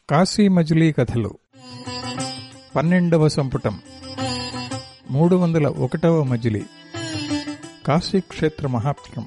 కాశీ మజిలీ కథలు పన్నెండవ సంపుటం మూడు వందల ఒకటవ మజిలీ కాశీ క్షేత్ర మహాత్మ్యం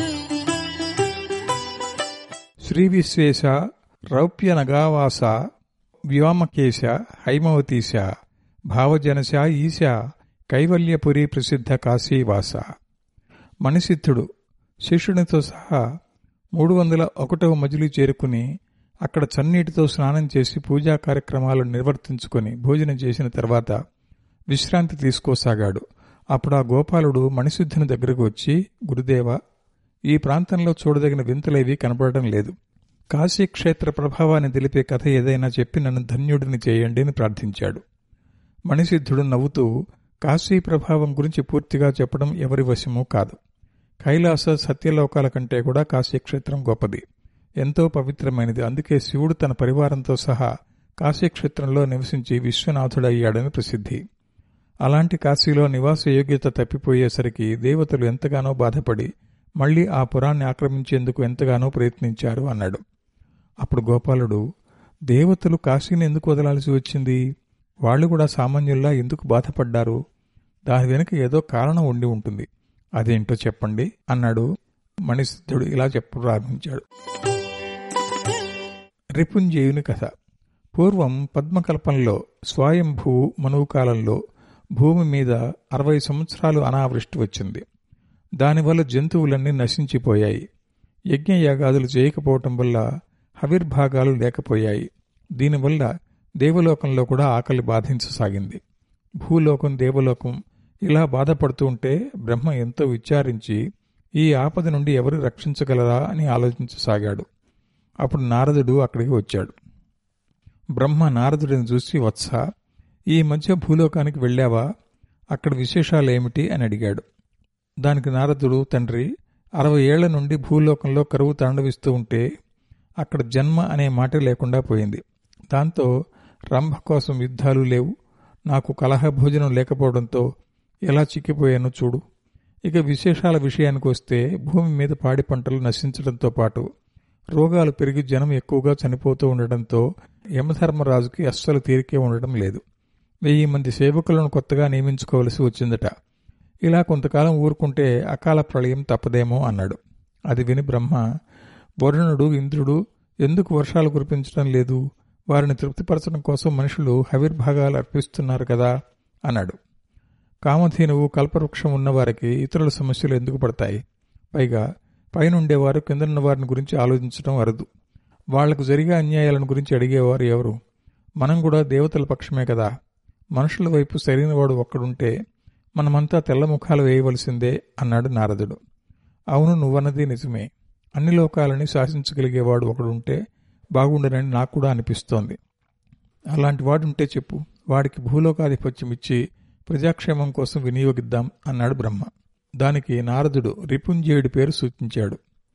శ్రీ విశ్వేశ రౌప్య నగావాస వ్యోమకేశ హైమవతీశ భావజనశ ఈశ కైవల్యపురి ప్రసిద్ధ కాశీవాస మణిసిద్ధుడు శిష్యునితో సహా మూడు వందల ఒకటవ మజిలీ చేరుకుని అక్కడ చన్నీటితో స్నానం చేసి పూజా కార్యక్రమాలు నిర్వర్తించుకొని భోజనం చేసిన తర్వాత విశ్రాంతి తీసుకోసాగాడు అప్పుడు ఆ గోపాలుడు మణిసిద్ధుని దగ్గరకు వచ్చి గురుదేవ ఈ ప్రాంతంలో చూడదగిన వింతలేవి కనపడటం లేదు కాశీ క్షేత్ర ప్రభావాన్ని తెలిపే కథ ఏదైనా చెప్పి నన్ను ధన్యుడిని చేయండి అని ప్రార్థించాడు మణిసిద్ధుడు నవ్వుతూ కాశీ ప్రభావం గురించి పూర్తిగా చెప్పడం ఎవరి వశమూ కాదు కైలాస సత్యలోకాల కంటే కూడా కాశీక్షేత్రం గొప్పది ఎంతో పవిత్రమైనది అందుకే శివుడు తన పరివారంతో సహా కాశీక్షేత్రంలో నివసించి విశ్వనాథుడయ్యాడని ప్రసిద్ధి అలాంటి కాశీలో నివాస యోగ్యత తప్పిపోయేసరికి దేవతలు ఎంతగానో బాధపడి మళ్లీ ఆ పురాన్ని ఆక్రమించేందుకు ఎంతగానో ప్రయత్నించారు అన్నాడు అప్పుడు గోపాలుడు దేవతలు కాశీని ఎందుకు వదలాల్సి వచ్చింది వాళ్ళు కూడా సామాన్యుల్లా ఎందుకు బాధపడ్డారు దాని వెనుక ఏదో కారణం ఉండి ఉంటుంది అదేంటో చెప్పండి అన్నాడు మణిసిద్ధుడు ఇలా చెప్ప ప్రారంభించాడు రిపుంజయుని కథ పూర్వం పద్మకల్పంలో స్వయంభూ మనువు కాలంలో భూమి మీద అరవై సంవత్సరాలు అనావృష్టి వచ్చింది దానివల్ల జంతువులన్నీ నశించిపోయాయి యజ్ఞయాగాదులు చేయకపోవటం వల్ల హవిర్భాగాలు లేకపోయాయి దీనివల్ల దేవలోకంలో కూడా ఆకలి బాధించసాగింది భూలోకం దేవలోకం ఇలా బాధపడుతూ ఉంటే బ్రహ్మ ఎంతో విచారించి ఈ ఆపద నుండి ఎవరు రక్షించగలరా అని ఆలోచించసాగాడు అప్పుడు నారదుడు అక్కడికి వచ్చాడు బ్రహ్మ నారదుడిని చూసి వత్స ఈ మధ్య భూలోకానికి వెళ్ళావా అక్కడ విశేషాలేమిటి అని అడిగాడు దానికి నారదుడు తండ్రి అరవై ఏళ్ల నుండి భూలోకంలో కరువు తాండవిస్తూ ఉంటే అక్కడ జన్మ అనే మాట లేకుండా పోయింది దాంతో రంభ కోసం యుద్ధాలు లేవు నాకు కలహ భోజనం లేకపోవడంతో ఎలా చిక్కిపోయానో చూడు ఇక విశేషాల విషయానికి వస్తే భూమి మీద పాడి పంటలు నశించడంతో పాటు రోగాలు పెరిగి జనం ఎక్కువగా చనిపోతూ ఉండడంతో యమధర్మరాజుకి అస్సలు తీరికే ఉండడం లేదు వెయ్యి మంది సేవకులను కొత్తగా నియమించుకోవలసి వచ్చిందట ఇలా కొంతకాలం ఊరుకుంటే అకాల ప్రళయం తప్పదేమో అన్నాడు అది విని బ్రహ్మ వరుణుడు ఇంద్రుడు ఎందుకు వర్షాలు కురిపించడం లేదు వారిని తృప్తిపరచడం కోసం మనుషులు హవిర్భాగాలు అర్పిస్తున్నారు కదా అన్నాడు కామధేనువు కల్పవృక్షం ఉన్నవారికి ఇతరుల సమస్యలు ఎందుకు పడతాయి పైగా పైనుండేవారు కిందనున్న వారిని గురించి ఆలోచించడం అరుదు వాళ్లకు జరిగే అన్యాయాలను గురించి అడిగేవారు ఎవరు మనం కూడా దేవతల పక్షమే కదా మనుషుల వైపు సరైనవాడు ఒక్కడుంటే మనమంతా తెల్ల ముఖాలు వేయవలసిందే అన్నాడు నారదుడు అవును నువ్వన్నది నిజమే అన్ని లోకాలని శాసించగలిగేవాడు ఒకడుంటే బాగుండనని నాకు కూడా అనిపిస్తోంది అలాంటి వాడుంటే చెప్పు వాడికి భూలోకాధిపత్యం ఇచ్చి ప్రజాక్షేమం కోసం వినియోగిద్దాం అన్నాడు బ్రహ్మ దానికి నారదుడు రిపుంజయుడి పేరు సూచించాడు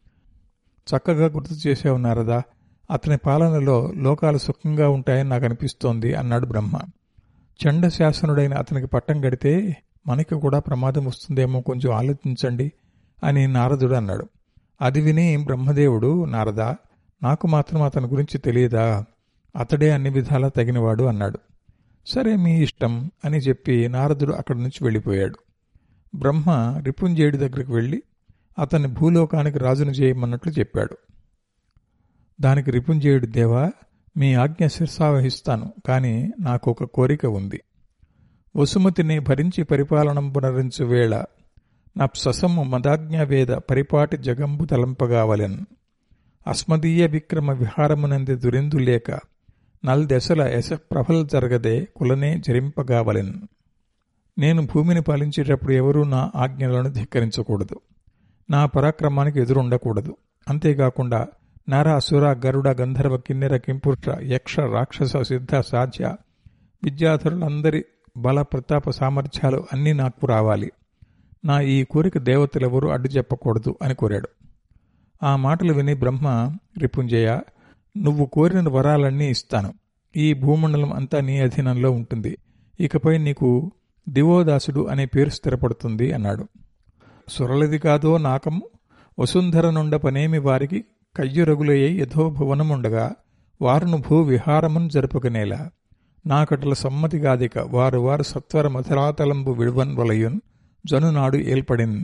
చక్కగా గుర్తు చేసావు నారదా అతని పాలనలో లోకాలు సుఖంగా ఉంటాయని నాకు అనిపిస్తోంది అన్నాడు బ్రహ్మ చండశాసనుడైన అతనికి పట్టం గడితే మనకి కూడా ప్రమాదం వస్తుందేమో కొంచెం ఆలోచించండి అని నారదుడు అన్నాడు అది విని బ్రహ్మదేవుడు నారదా నాకు మాత్రం అతని గురించి తెలియదా అతడే అన్ని విధాలా తగినవాడు అన్నాడు సరే మీ ఇష్టం అని చెప్పి నారదుడు అక్కడి నుంచి వెళ్ళిపోయాడు బ్రహ్మ రిపుంజేయుడి దగ్గరికి వెళ్ళి అతన్ని భూలోకానికి రాజును చేయమన్నట్లు చెప్పాడు దానికి రిపుంజేయుడి దేవా మీ ఆజ్ఞ శిర్సావహిస్తాను కాని నాకు ఒక కోరిక ఉంది వసుమతిని భరించి పరిపాలనం పునరించు వేళ నప్ససము మదాజ్ఞవేద పరిపాటి జగంబు తలంపగావలెన్ అస్మదీయ విక్రమ విహారమునంది దురిందు లేక నల్దెసల ఎస ప్రభల్ జరగదే కులనే జరింపగావలెన్ నేను భూమిని పాలించేటప్పుడు ఎవరూ నా ఆజ్ఞలను ధిక్కరించకూడదు నా పరాక్రమానికి ఎదురుండకూడదు అంతేకాకుండా నర అసుర గరుడ గంధర్వ కిన్నెర కింపురుష యక్ష రాక్షస సిద్ధ సాధ్య విద్యాధరులందరి బల ప్రతాప సామర్థ్యాలు అన్నీ నాకు రావాలి నా ఈ కోరిక దేవతలెవరూ అడ్డు చెప్పకూడదు అని కోరాడు ఆ మాటలు విని బ్రహ్మ రిపుంజయ నువ్వు కోరిన వరాలన్నీ ఇస్తాను ఈ భూమండలం అంతా నీ అధీనంలో ఉంటుంది ఇకపై నీకు దివోదాసుడు అనే పేరు స్థిరపడుతుంది అన్నాడు సురలది కాదో నాకము వసుంధర నుండ పనేమి వారికి కయ్యురగులయ్యి యథోభువనముండగా వారును భూ విహారమును జరుపుకునేలా నాకటల సమ్మతి గాదిక వారు వారు సత్వర మధురాతలంబు విడువన్ వలయున్ జనునాడు ఏల్పడిన్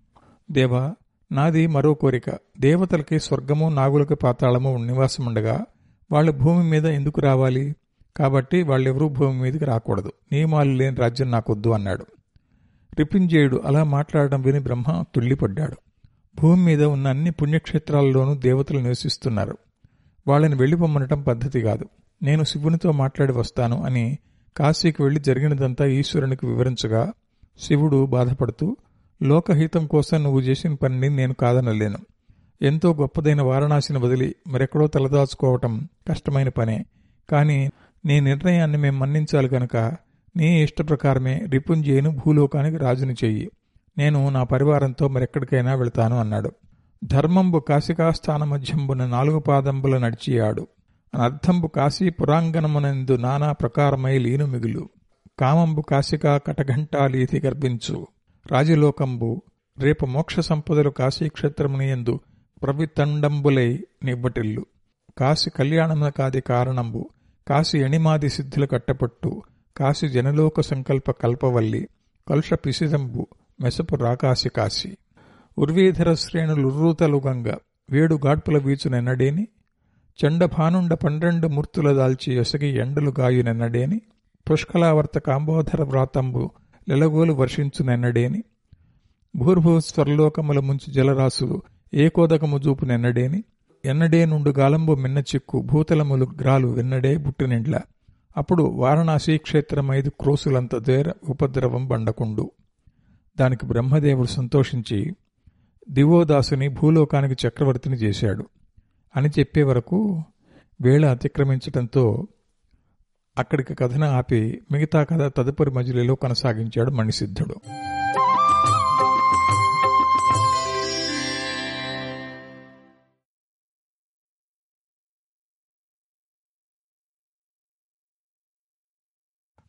దేవా నాది మరో కోరిక దేవతలకి స్వర్గము నాగులకి పాతాళము నివాసముండగా వాళ్ళు భూమి మీద ఎందుకు రావాలి కాబట్టి వాళ్ళెవరూ భూమి మీదకి రాకూడదు నియమాలు లేని రాజ్యం నాకొద్దు అన్నాడు రిపింజేయుడు అలా మాట్లాడడం విని బ్రహ్మ తుళ్ళిపడ్డాడు భూమి మీద ఉన్న అన్ని పుణ్యక్షేత్రాల్లోనూ దేవతలు నివసిస్తున్నారు వాళ్ళని వెళ్ళిపోమ్మనటం పద్ధతి కాదు నేను శివునితో మాట్లాడి వస్తాను అని కాశీకి వెళ్లి జరిగినదంతా ఈశ్వరునికి వివరించగా శివుడు బాధపడుతూ లోకహితం కోసం నువ్వు చేసిన పనిని నేను కాదనలేను ఎంతో గొప్పదైన వారణాసిని వదిలి మరెక్కడో తలదాచుకోవటం కష్టమైన పనే కానీ నీ నిర్ణయాన్ని మేము మన్నించాలి కనుక నీ ఇష్ట ప్రకారమే రిపుంజేయును భూలోకానికి రాజుని చెయ్యి నేను నా పరివారంతో మరెక్కడికైనా వెళతాను అన్నాడు ధర్మంబు కాశికాస్థాన మధ్యంబున నాలుగు పాదంబుల నడిచియాడు అనర్థంబు కాశీ పురాంగణమునందు నానా ప్రకారమై లీను మిగులు కామంబు కాశికా కటఘంటాలీతి గర్భించు రాజలోకంబు రేపు మోక్ష సంపదలు కాశీక్షేత్రముని ఎందు ప్రవితండంబులై నివ్వటిల్లు కాశి కళ్యాణమున కాది కారణంబు కాశి ఎణిమాది సిద్ధుల కట్టపట్టు కాశి జనలోక సంకల్ప కల్పవల్లి కలుష పిసిదంబు మెసపు రాకాశి కాశి ఉర్వీధర శ్రేణులుర్రూతలుగంగ వేడు గాడ్పుల వీచునెన్నడేని చండభానుండ పన్నెండు మూర్తుల దాల్చి ఎసగి ఎండలు గాయునెన్నడేని పుష్కలావర్త కాంబోధర వ్రాతంబు లెలగోలు వర్షించునెన్నడేని భూర్భూ స్వర్లోకముల ముంచి జలరాశులు ఏకోదకము చూపునెన్నడేని ఎన్నడే నుండు గాలంబు మిన్న చిక్కు భూతలములు గ్రాలు వెన్నడే బుట్టినిండ్ల అప్పుడు వారణాసి క్షేత్రమైదు క్రోసులంత దేర ఉపద్రవం బండకుండు దానికి బ్రహ్మదేవుడు సంతోషించి దివోదాసుని భూలోకానికి చక్రవర్తిని చేశాడు అని చెప్పే వరకు వేళ అతిక్రమించటంతో అక్కడికి కథను ఆపి మిగతా కథ తదుపరి మజిలీలో కొనసాగించాడు మణిసిద్ధుడు